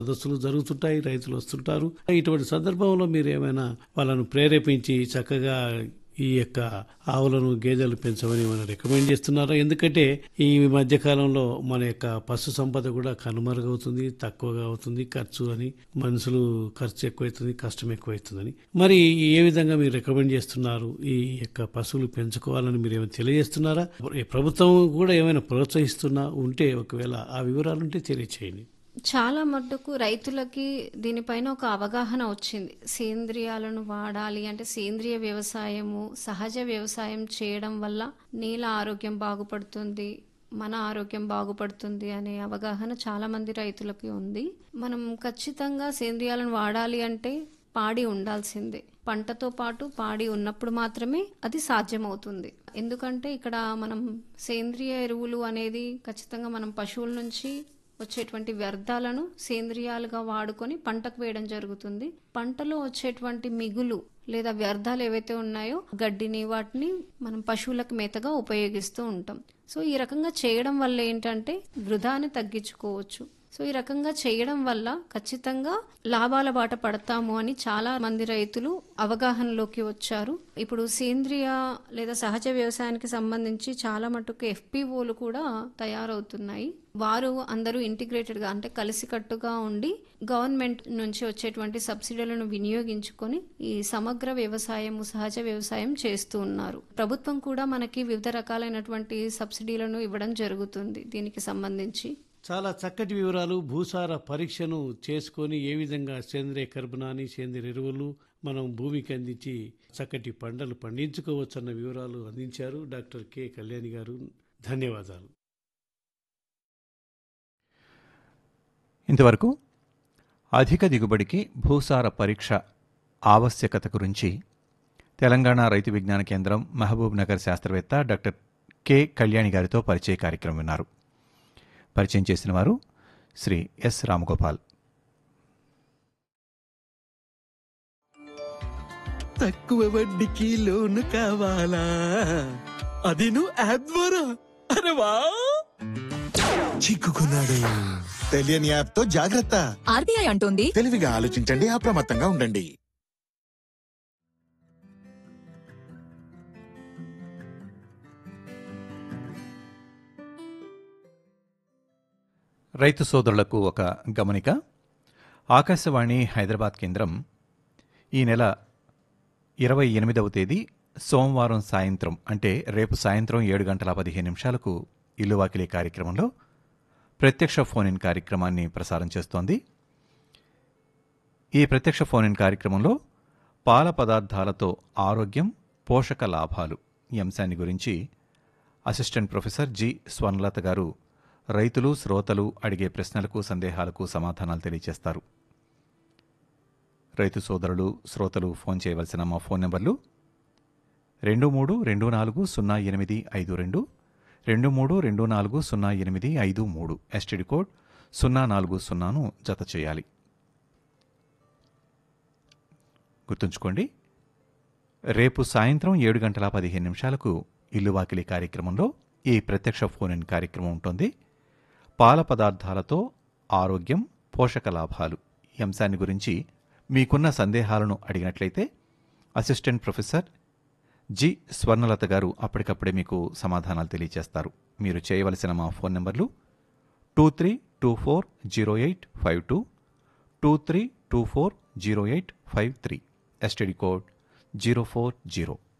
సదస్సులు జరుగుతుంటాయి రైతులు వస్తుంటారు ఇటువంటి సందర్భంలో మీరు ఏమైనా వాళ్ళను ప్రేరేపించి చక్కగా ఈ యొక్క ఆవులను గేదెలు పెంచమని మనం రికమెండ్ చేస్తున్నారా ఎందుకంటే ఈ మధ్య కాలంలో మన యొక్క పశు సంపద కూడా కనుమరుగవుతుంది తక్కువగా అవుతుంది ఖర్చు అని మనుషులు ఖర్చు ఎక్కువైతుంది కష్టం ఎక్కువైతుందని మరి ఏ విధంగా మీరు రికమెండ్ చేస్తున్నారు ఈ యొక్క పశువులు పెంచుకోవాలని మీరు ఏమైనా తెలియజేస్తున్నారా ఈ ప్రభుత్వం కూడా ఏమైనా ప్రోత్సహిస్తున్నా ఉంటే ఒకవేళ ఆ వివరాలు ఉంటే తెలియచేయండి చాలా మట్టుకు రైతులకి దీనిపైన ఒక అవగాహన వచ్చింది సేంద్రియాలను వాడాలి అంటే సేంద్రియ వ్యవసాయము సహజ వ్యవసాయం చేయడం వల్ల నేల ఆరోగ్యం బాగుపడుతుంది మన ఆరోగ్యం బాగుపడుతుంది అనే అవగాహన చాలా మంది రైతులకి ఉంది మనం ఖచ్చితంగా సేంద్రియాలను వాడాలి అంటే పాడి ఉండాల్సిందే పంటతో పాటు పాడి ఉన్నప్పుడు మాత్రమే అది సాధ్యమవుతుంది ఎందుకంటే ఇక్కడ మనం సేంద్రియ ఎరువులు అనేది ఖచ్చితంగా మనం పశువుల నుంచి వచ్చేటువంటి వ్యర్థాలను సేంద్రియాలుగా వాడుకొని పంటకు వేయడం జరుగుతుంది పంటలో వచ్చేటువంటి మిగులు లేదా వ్యర్థాలు ఏవైతే ఉన్నాయో గడ్డిని వాటిని మనం పశువులకు మేతగా ఉపయోగిస్తూ ఉంటాం సో ఈ రకంగా చేయడం వల్ల ఏంటంటే వృధాని తగ్గించుకోవచ్చు సో ఈ రకంగా చేయడం వల్ల ఖచ్చితంగా లాభాల బాట పడతాము అని చాలా మంది రైతులు అవగాహనలోకి వచ్చారు ఇప్పుడు సేంద్రియ లేదా సహజ వ్యవసాయానికి సంబంధించి చాలా మటుకు ఎఫ్పిఓలు కూడా తయారవుతున్నాయి వారు అందరూ ఇంటిగ్రేటెడ్ గా అంటే కలిసికట్టుగా ఉండి గవర్నమెంట్ నుంచి వచ్చేటువంటి సబ్సిడీలను వినియోగించుకొని ఈ సమగ్ర వ్యవసాయము సహజ వ్యవసాయం చేస్తూ ఉన్నారు ప్రభుత్వం కూడా మనకి వివిధ రకాలైనటువంటి సబ్సిడీలను ఇవ్వడం జరుగుతుంది దీనికి సంబంధించి చాలా చక్కటి వివరాలు భూసార పరీక్షను చేసుకొని ఏ విధంగా సేంద్రియ కర్బనాన్ని సేంద్రియ ఎరువులు మనం భూమికి అందించి చక్కటి పంటలు పండించుకోవచ్చు అన్న వివరాలు అందించారు డాక్టర్ కె కళ్యాణి గారు ధన్యవాదాలు ఇంతవరకు అధిక దిగుబడికి భూసార పరీక్ష ఆవశ్యకత గురించి తెలంగాణ రైతు విజ్ఞాన కేంద్రం మహబూబ్ నగర్ శాస్త్రవేత్త డాక్టర్ కె కళ్యాణి గారితో పరిచయ కార్యక్రమం విన్నారు పరిచయం చేసిన వారు శ్రీ ఎస్ రామగోపాల్ తక్కువ వడ్డీకి లోను కావాలా అది నువ్వు యాప్ ద్వారా అరే వా చిక్కుకున్నాడు తెలియని యాప్ తో జాగ్రత్త ఆర్బీఐ అంటోంది తెలివిగా ఆలోచించండి అప్రమత్తంగా ఉండండి రైతు సోదరులకు ఒక గమనిక ఆకాశవాణి హైదరాబాద్ కేంద్రం ఈ నెల ఇరవై ఎనిమిదవ తేదీ సోమవారం సాయంత్రం అంటే రేపు సాయంత్రం ఏడు గంటల పదిహేను నిమిషాలకు ఇల్లువాకిలి కార్యక్రమంలో ప్రత్యక్ష ఫోన్ ఇన్ కార్యక్రమాన్ని ప్రసారం చేస్తోంది ఈ ప్రత్యక్ష ఫోన్ ఇన్ కార్యక్రమంలో పాల పదార్థాలతో ఆరోగ్యం పోషక లాభాలు ఈ అంశాన్ని గురించి అసిస్టెంట్ ప్రొఫెసర్ జి స్వర్ణలత గారు రైతులు శ్రోతలు అడిగే ప్రశ్నలకు సందేహాలకు సమాధానాలు తెలియజేస్తారు రైతు సోదరులు శ్రోతలు ఫోన్ చేయవలసిన మా ఫోన్ నెంబర్లు రెండు మూడు రెండు నాలుగు సున్నా ఎనిమిది ఐదు రెండు రెండు మూడు రెండు నాలుగు సున్నా ఎనిమిది ఐదు మూడు ఎస్టీడీ కోడ్ సున్నా నాలుగు సున్నాను జత చేయాలి గుర్తుంచుకోండి రేపు సాయంత్రం ఏడు గంటల పదిహేను నిమిషాలకు ఇల్లువాకిలి కార్యక్రమంలో ఈ ప్రత్యక్ష ఫోన్ ఇన్ కార్యక్రమం ఉంటుంది పాల పదార్థాలతో ఆరోగ్యం పోషక లాభాలు ఈ అంశాన్ని గురించి మీకున్న సందేహాలను అడిగినట్లయితే అసిస్టెంట్ ప్రొఫెసర్ జి స్వర్ణలత గారు అప్పటికప్పుడే మీకు సమాధానాలు తెలియజేస్తారు మీరు చేయవలసిన మా ఫోన్ నెంబర్లు two three two four zero eight five two two three two four zero eight five three STD code zero four zero